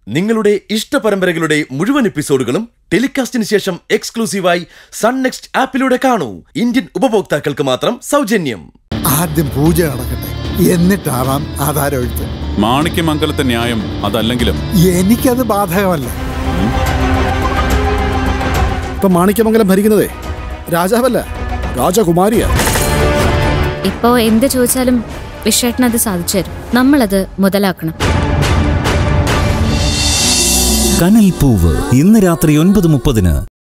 നിങ്ങളുടെ ഇഷ്ട പരമ്പരകളുടെ മുഴുവൻ എപ്പിസോഡുകളും ടെലികാസ്റ്റിന് ശേഷം എക്സ്ക്ലൂസീവായി സൺ നെക്സ്റ്റ് ആപ്പിലൂടെ കാണൂ ഇന്ത്യൻ ഉപഭോക്താക്കൾക്ക് മാത്രം സൗജന്യം ആദ്യം പൂജ നടക്കട്ടെ എന്നിട്ടാവാം ആധാരമെഴുത്ത് മാണിക്യമംഗലത്തെ ന്യായം അതല്ലെങ്കിലും എനിക്കത് ബാധകമല്ല ഇപ്പൊ മാണിക്യമംഗലം ഭരിക്കുന്നതേ രാജാവല്ല രാജകുമാരിയാ ഇപ്പോ എന്ത് ചോദിച്ചാലും വിഷേട്ടൻ അത് സാധിച്ചു തരും നമ്മളത് മുതലാക്കണം കനൽ പൂവ് ഇന്ന് രാത്രി ഒൻപത് മുപ്പതിന്